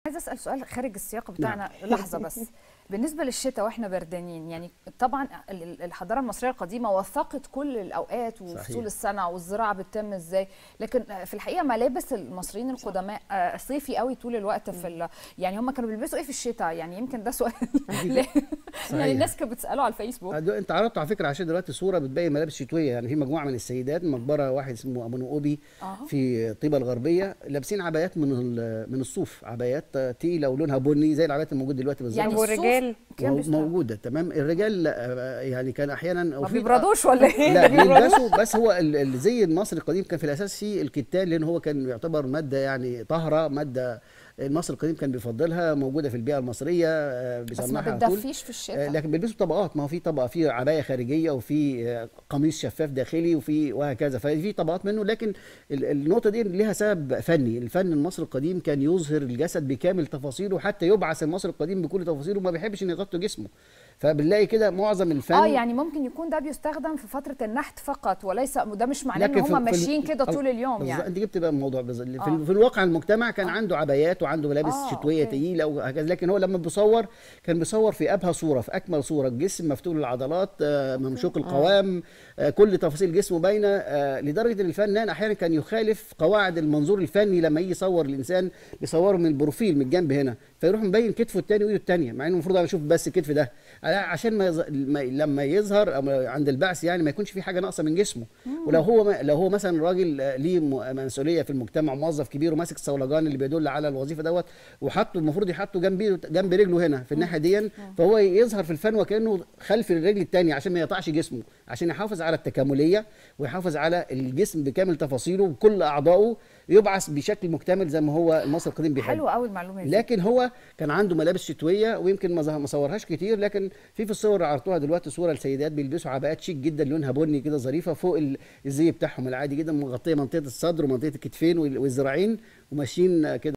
عايزه اسال سؤال خارج السياق بتاعنا نعم. لحظه بس بالنسبه للشتاء واحنا بردانين يعني طبعا الحضاره المصريه القديمه وثقت كل الاوقات وفصول السنه والزراعه بتتم ازاي لكن في الحقيقه ملابس المصريين القدماء صيفي قوي طول الوقت في يعني هم كانوا بيلبسوا ايه في الشتاء يعني يمكن ده سؤال يعني الناس كانت بتساله على الفيسبوك انت عرضت على فكره عشان دلوقتي صوره بتبين ملابس شتويه يعني في مجموعه من السيدات مقبره واحد اسمه ابو نقوبي آه. في طيبه الغربيه لابسين عبايات من من الصوف عبايات تقيله ولونها بني زي العبايات الموجوده دلوقتي بالظبط يعني والرجال موجوده تمام الرجال يعني كان احيانا ما بيبردوش ولا ايه لا بيلبسوا بس هو الزي المصري القديم كان في الاساس فيه الكتان لان هو كان يعتبر ماده يعني طاهره ماده المصري القديم كان بيفضلها موجوده في البيئه المصريه بس ما بتدفيش في الشتاء لكن بيلبسوا طبقات ما هو في طبقه في عبايه خارجيه وفي قميص شفاف داخلي وفي وهكذا ففي طبقات منه لكن النقطه دي ليها سبب فني الفن المصري القديم كان يظهر الجسد بكامل تفاصيله حتى يبعث المصري القديم بكل تفاصيله ما بيحبش ان يغطي جسمه فبنلاقي كده معظم الفن اه يعني ممكن يكون ده بيستخدم في فتره النحت فقط وليس ده مش معناه ان هم ماشيين كده طول اليوم يعني انت جبت بقى الموضوع في, آه. في الواقع المجتمع كان آه. عنده عبايات وعنده ملابس آه. شتويه تقيله وهكذا لكن هو لما بيصور كان بيصور في ابهى صوره في اكمل صوره الجسم مفتول العضلات آه ممشوق القوام آه كل تفاصيل جسمه باينه آه لدرجه ان الفنان احيانا كان يخالف قواعد المنظور الفني لما يجي يصور الانسان بيصوره من البروفيل من الجنب هنا فيروح مبين كتفه الثاني وايده الثانيه مع انه المفروض اشوف بس الكتف ده عشان ما, يز... ما لما يظهر عند البعث يعني ما يكونش في حاجه ناقصه من جسمه ولو هو ما... لو هو مثلا راجل ليه مسؤوليه في المجتمع موظف كبير وماسك الصولجان اللي بيدل على الوظيفه دوت وحطه المفروض يحطه جنب جنب رجله هنا في الناحيه دي فهو يظهر في الفن وكانه خلف الرجل الثانيه عشان ما يقطعش جسمه عشان يحافظ على التكامليه ويحافظ على الجسم بكامل تفاصيله وكل اعضائه يبعث بشكل مكتمل زي ما هو المصري القديم بيحب حلو قوي المعلومه دي لكن هو كان عنده ملابس شتويه ويمكن ما صورهاش كتير لكن في في الصور اللي عرضتوها دلوقتي صوره لسيدات بيلبسوا عباءات شيك جدا لونها بني كده ظريفه فوق الزي بتاعهم العادي جدا مغطيه منطقه الصدر ومنطقه الكتفين والذراعين وماشيين كده